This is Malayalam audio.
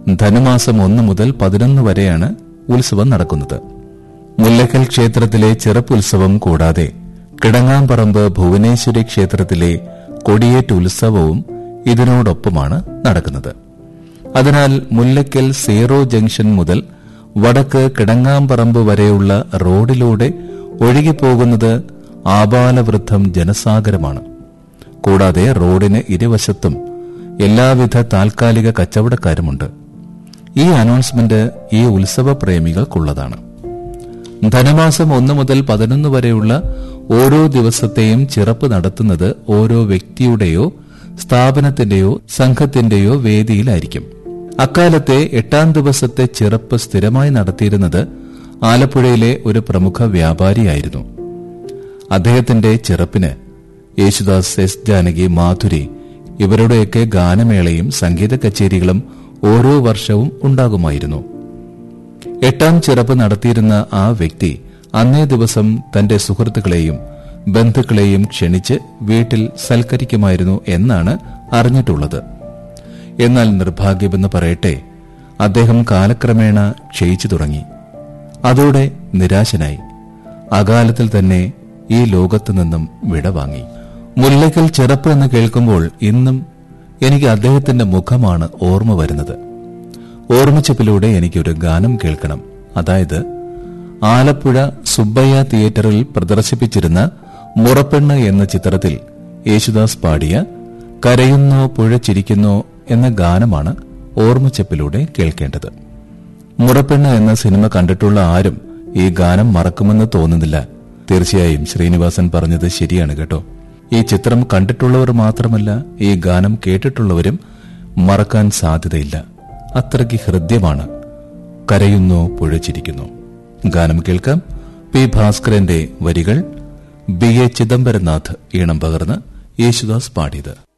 ധനുമാസം ഒന്ന് മുതൽ പതിനൊന്ന് വരെയാണ് ഉത്സവം നടക്കുന്നത് മുല്ലക്കൽ ക്ഷേത്രത്തിലെ ചെറുപ്പുത്സവം കൂടാതെ കിടങ്ങാമ്പറമ്പ് ഭുവനേശ്വരി ക്ഷേത്രത്തിലെ കൊടിയേറ്റ് ഉത്സവവും ഇതിനോടൊപ്പമാണ് നടക്കുന്നത് അതിനാൽ മുല്ലക്കൽ സീറോ ജംഗ്ഷൻ മുതൽ വടക്ക് കിടങ്ങാമ്പറമ്പ് വരെയുള്ള റോഡിലൂടെ ഒഴുകിപ്പോകുന്നത് ആബാലവൃദ്ധം ജനസാഗരമാണ് കൂടാതെ റോഡിന് ഇരുവശത്തും എല്ലാവിധ താൽക്കാലിക കച്ചവടക്കാരുമുണ്ട് ഈ അനൗൺസ്മെന്റ് ഈ ഉത്സവ പ്രേമികൾക്കുള്ളതാണ് ധനമാസം ഒന്ന് മുതൽ പതിനൊന്ന് വരെയുള്ള ഓരോ ദിവസത്തെയും ചിറപ്പ് നടത്തുന്നത് ഓരോ വ്യക്തിയുടെയോ സ്ഥാപനത്തിന്റെയോ സംഘത്തിന്റെയോ വേദിയിലായിരിക്കും അക്കാലത്തെ എട്ടാം ദിവസത്തെ ചിറപ്പ് സ്ഥിരമായി നടത്തിയിരുന്നത് ആലപ്പുഴയിലെ ഒരു പ്രമുഖ വ്യാപാരിയായിരുന്നു അദ്ദേഹത്തിന്റെ ചിറപ്പിന് യേശുദാസ് എസ് ജാനകി മാധുരി ഇവരുടെയൊക്കെ ഗാനമേളയും സംഗീത കച്ചേരികളും ഓരോ വർഷവും ഉണ്ടാകുമായിരുന്നു എട്ടാം ചിറപ്പ് നടത്തിയിരുന്ന ആ വ്യക്തി അന്നേ ദിവസം തന്റെ സുഹൃത്തുക്കളെയും ബന്ധുക്കളെയും ക്ഷണിച്ച് വീട്ടിൽ സൽക്കരിക്കുമായിരുന്നു എന്നാണ് അറിഞ്ഞിട്ടുള്ളത് എന്നാൽ നിർഭാഗ്യമെന്ന് പറയട്ടെ അദ്ദേഹം കാലക്രമേണ ക്ഷയിച്ചു തുടങ്ങി അതോടെ നിരാശനായി അകാലത്തിൽ തന്നെ ഈ ലോകത്തു നിന്നും വിടവാങ്ങി മുല്ലക്കൽ ചിറപ്പ് എന്ന് കേൾക്കുമ്പോൾ ഇന്നും എനിക്ക് അദ്ദേഹത്തിന്റെ മുഖമാണ് ഓർമ്മ വരുന്നത് ഓർമ്മിച്ചപ്പിലൂടെ എനിക്കൊരു ഗാനം കേൾക്കണം അതായത് ആലപ്പുഴ സുബ്ബയ്യ തിയേറ്ററിൽ പ്രദർശിപ്പിച്ചിരുന്ന മുറപ്പെണ്ണ് എന്ന ചിത്രത്തിൽ യേശുദാസ് പാടിയ കരയുന്നോ പുഴ ചിരിക്കുന്നോ എന്ന ഗാനമാണ് ഓർമ്മച്ചപ്പിലൂടെ കേൾക്കേണ്ടത് മുറപ്പെണ്ണ് എന്ന സിനിമ കണ്ടിട്ടുള്ള ആരും ഈ ഗാനം മറക്കുമെന്ന് തോന്നുന്നില്ല തീർച്ചയായും ശ്രീനിവാസൻ പറഞ്ഞത് ശരിയാണ് കേട്ടോ ഈ ചിത്രം കണ്ടിട്ടുള്ളവർ മാത്രമല്ല ഈ ഗാനം കേട്ടിട്ടുള്ളവരും മറക്കാൻ സാധ്യതയില്ല അത്രയ്ക്ക് ഹൃദ്യമാണ് കരയുന്നു പുഴച്ചിരിക്കുന്നു ഗാനം കേൾക്കാം പി ഭാസ്കരന്റെ വരികൾ ബി എ ചിദംബരനാഥ് ഈണം പകർന്ന് യേശുദാസ് പാടിയത്